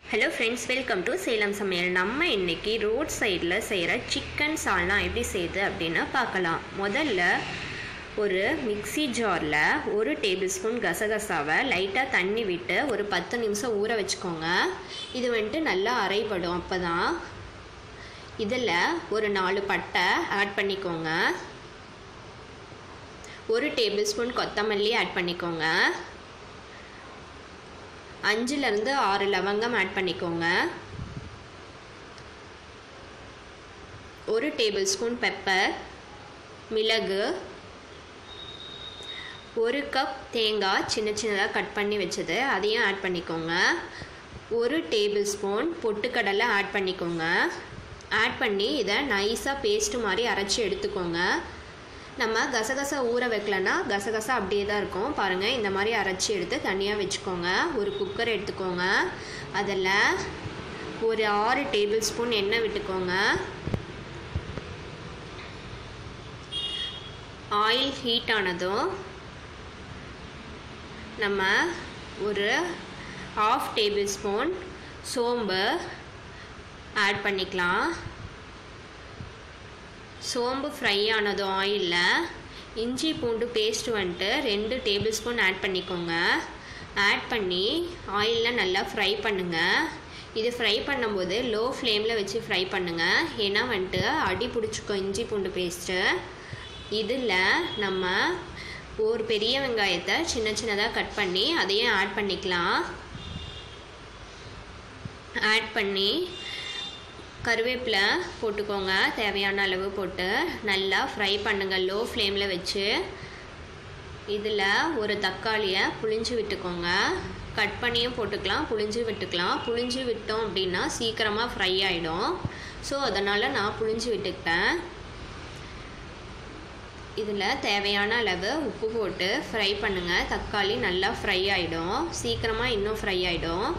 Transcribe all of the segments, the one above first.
hello friends welcome to Salem சமையல் நம்ம இன்னைக்கு ரோட் சைடில் செய்கிற சிக்கன் சால்னா எப்படி செய்யுது அப்படின்னு பார்க்கலாம் முதல்ல ஒரு மிக்ஸி ஜாரில் ஒரு டேபிள் ஸ்பூன் கசகசாவை லைட்டாக தண்ணி விட்டு ஒரு பத்து நிமிஷம் ஊற வச்சுக்கோங்க இது வந்துட்டு நல்லா அரைப்படும் அப்போ தான் இதில் ஒரு நாலு பட்டை ஆட் பண்ணிக்கோங்க ஒரு டேபிள் ஸ்பூன் கொத்தமல்லி ஆட் பண்ணிக்கோங்க அஞ்சுலேருந்து ஆறு லவங்கம் ஆட் பண்ணிக்கோங்க ஒரு டேபிள் ஸ்பூன் பெப்பர் மிளகு ஒரு கப் தேங்காய் சின்ன சின்னதாக கட் பண்ணி வச்சது அதையும் ஆட் பண்ணிக்கோங்க ஒரு டேபிள் ஸ்பூன் பொட்டுக்கடலை ஆட் பண்ணிக்கோங்க ஆட் பண்ணி இதை நைஸாக பேஸ்ட்டு மாதிரி அரைச்சி எடுத்துக்கோங்க நம்ம கசகசா ஊற வைக்கலன்னா கசகசா அப்படியே தான் இருக்கும் பாருங்கள் இந்த மாதிரி அரைச்சி எடுத்து தனியாக வச்சுக்கோங்க ஒரு குக்கர் எடுத்துக்கோங்க அதில் ஒரு ஆறு டேபிள் ஸ்பூன் எண்ணெய் விட்டுக்கோங்க ஆயில் ஹீட் ஆனதும் நம்ம ஒரு ஆஃப் டேபிள் ஸ்பூன் சோம்பு ஆட் பண்ணிக்கலாம் சோம்பு ஃப்ரை ஆனதும் ஆயிலில் இஞ்சி பூண்டு பேஸ்ட் வந்துட்டு ரெண்டு டேபிள் ஸ்பூன் ஆட் பண்ணிக்கோங்க ஆட் பண்ணி ஆயிலில் நல்லா ஃப்ரை பண்ணுங்கள் இது ஃப்ரை பண்ணும்போது லோ ஃப்ளேமில் வச்சு ஃப்ரை பண்ணுங்கள் ஏன்னா வந்துட்டு அடி பிடிச்சிக்கும் இஞ்சி பூண்டு பேஸ்ட்டு இதில் நம்ம ஒரு பெரிய வெங்காயத்தை சின்ன சின்னதாக கட் பண்ணி அதையும் ஆட் பண்ணிக்கலாம் ஆட் பண்ணி கருவேப்பிலை போட்டுக்கோங்க தேவையான அளவு போட்டு நல்லா ஃப்ரை பண்ணுங்கள் லோ ஃப்ளேமில் வச்சு இதில் ஒரு தக்காளியை புளிஞ்சு விட்டுக்கோங்க கட் பண்ணியும் போட்டுக்கலாம் புளிஞ்சு விட்டுக்கலாம் புளிஞ்சு விட்டோம் அப்படின்னா சீக்கிரமாக ஃப்ரை ஆகிடும் ஸோ அதனால் நான் புளிஞ்சு விட்டுக்கிட்டேன் இதில் தேவையான அளவு உப்பு போட்டு ஃப்ரை பண்ணுங்கள் தக்காளி நல்லா ஃப்ரை ஆகிடும் சீக்கிரமாக இன்னும் ஃப்ரை ஆகிடும்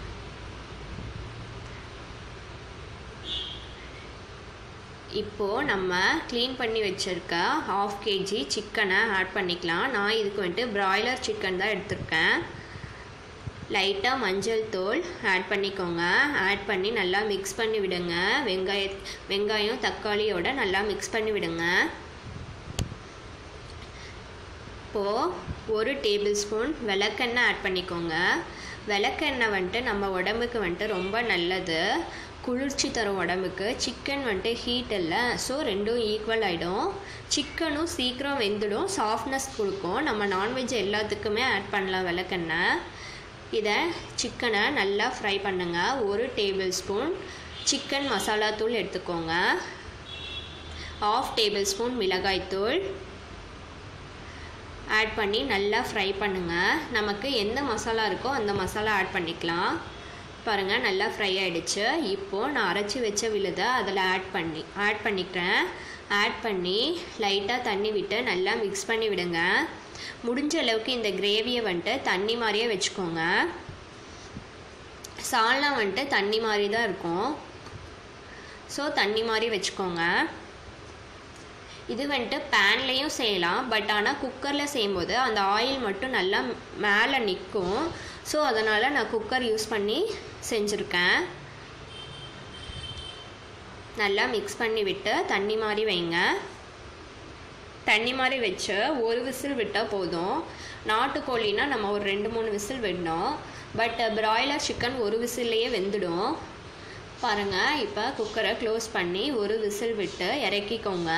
இப்போது நம்ம க்ளீன் பண்ணி வச்சுருக்க ஹாஃப் கேஜி சிக்கனை ஆட் பண்ணிக்கலாம் நான் இதுக்கு வந்துட்டு ப்ராய்லர் சிக்கன் தான் எடுத்திருக்கேன் லைட்டாக மஞ்சள் தூள் ஆட் பண்ணிக்கோங்க ஆட் பண்ணி நல்லா மிக்ஸ் பண்ணி விடுங்க வெங்காய வெங்காயம் தக்காளியோட நல்லா மிக்ஸ் பண்ணி விடுங்க இப்போது ஒரு டேபிள் ஸ்பூன் விளக்கெண்ணெய் ஆட் பண்ணிக்கோங்க விளக்கெண்ணெய் வந்துட்டு நம்ம உடம்புக்கு வந்துட்டு ரொம்ப நல்லது குளிர்ச்சி தரும் உடம்புக்கு சிக்கன் வந்துட்டு ஹீட் இல்லை ஸோ ரெண்டும் ஈக்குவல் ஆகிடும் சிக்கனும் சீக்கிரம் வெந்துடும் சாஃப்ட்னஸ் கொடுக்கும் நம்ம நான்வெஜ் எல்லாத்துக்குமே ஆட் பண்ணலாம் விளக்கெண்ணெய் இதை சிக்கனை நல்லா ஃப்ரை பண்ணுங்கள் ஒரு டேபிள் ஸ்பூன் சிக்கன் மசாலா தூள் எடுத்துக்கோங்க ஆஃப் டேபிள் ஸ்பூன் மிளகாய்த்தூள் ஆட் பண்ணி நல்லா ஃப்ரை பண்ணுங்கள் நமக்கு எந்த மசாலா இருக்கோ அந்த மசாலா ஆட் பண்ணிக்கலாம் பாருங்கள் நல்லா ஃப்ரை ஆகிடுச்சு இப்போது நான் அரைச்சி வச்ச விழுதை அதில் ஆட் பண்ணி ஆட் பண்ணிக்கிறேன் ஆட் பண்ணி லைட்டாக தண்ணி விட்டு நல்லா மிக்ஸ் பண்ணி விடுங்க முடிஞ்ச அளவுக்கு இந்த கிரேவியை வந்துட்டு தண்ணி மாதிரியே வச்சுக்கோங்க சால்னா வந்துட்டு தண்ணி மாதிரி தான் இருக்கும் ஸோ தண்ணி மாதிரி வச்சுக்கோங்க இது வந்துட்டு பேன்லேயும் செய்யலாம் பட் ஆனால் குக்கரில் செய்யும்போது அந்த ஆயில் மட்டும் நல்லா மேலே நிற்கும் ஸோ அதனால் நான் குக்கர் யூஸ் பண்ணி செஞ்சுருக்கேன் நல்லா மிக்ஸ் பண்ணி விட்டு தண்ணி மாதிரி வைங்க தண்ணி மாதிரி வச்சு ஒரு விசில் விட்டால் போதும் நாட்டுக்கோழினா நம்ம ஒரு ரெண்டு மூணு விசில் விடணும் பட் பிராய்லர் சிக்கன் ஒரு விசில்லையே வெந்துடும் பாருங்கள் இப்போ குக்கரை க்ளோஸ் பண்ணி ஒரு விசில் விட்டு இறக்கிக்கோங்க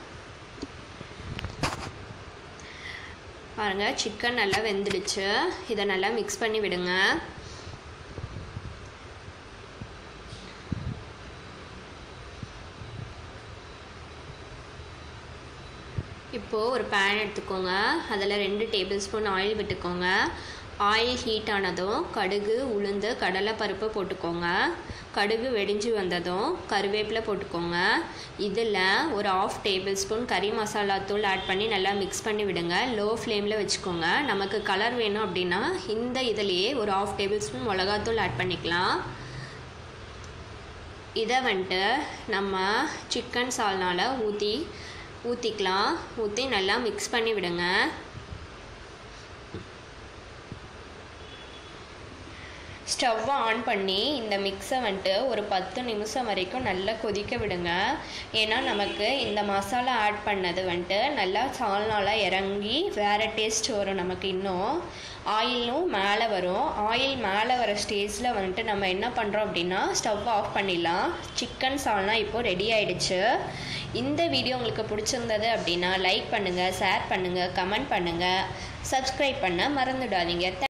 பாருங்கள் சிக்கன் நல்லா வெந்துடுச்சு இதை நல்லா மிக்ஸ் பண்ணி விடுங்க இப்போது ஒரு பேன் எடுத்துக்கோங்க அதில் ரெண்டு டேபிள் ஸ்பூன் ஆயில் விட்டுக்கோங்க ஆயில் ஹீட் ஆனதும் கடுகு உளுந்து கடலைப்பருப்பு போட்டுக்கோங்க கடுகு வெடிஞ்சு வந்ததும் கருவேப்பிலை போட்டுக்கோங்க இதில் ஒரு ஆஃப் டேபிள் ஸ்பூன் கறி மசாலா தூள் ஆட் பண்ணி நல்லா மிக்ஸ் பண்ணி விடுங்க லோ ஃப்ளேமில் வச்சுக்கோங்க நமக்கு கலர் வேணும் அப்படின்னா இந்த இதுலேயே ஒரு ஆஃப் டேபிள் ஸ்பூன் மிளகாத்தூள் ஆட் பண்ணிக்கலாம் இதை வந்துட்டு நம்ம சிக்கன் சால்னால் ஊற்றி ஊற்றிக்கலாம் ஊற்றி நல்லா மிக்ஸ் பண்ணி விடுங்க ஸ்டவ்வை ஆன் பண்ணி இந்த மிக்ஸை வந்துட்டு ஒரு பத்து நிமிஷம் வரைக்கும் நல்லா கொதிக்க விடுங்க ஏன்னா நமக்கு இந்த மசாலா ஆட் பண்ணது வந்துட்டு நல்லா சால்னால இறங்கி வேறு டேஸ்ட் வரும் நமக்கு இன்னும் ஆயிலும் மேலே வரும் ஆயில் மேலே வர ஸ்டேஜில் வந்துட்டு நம்ம என்ன பண்ணுறோம் அப்படின்னா ஸ்டவ் ஆஃப் பண்ணிடலாம் சிக்கன் சால்னா இப்போது ரெடி ஆயிடுச்சு இந்த வீடியோ உங்களுக்கு பிடிச்சிருந்தது அப்படின்னா லைக் பண்ணுங்கள் ஷேர் பண்ணுங்கள் கமெண்ட் பண்ணுங்கள் சப்ஸ்கிரைப் பண்ண மறந்துடாதீங்க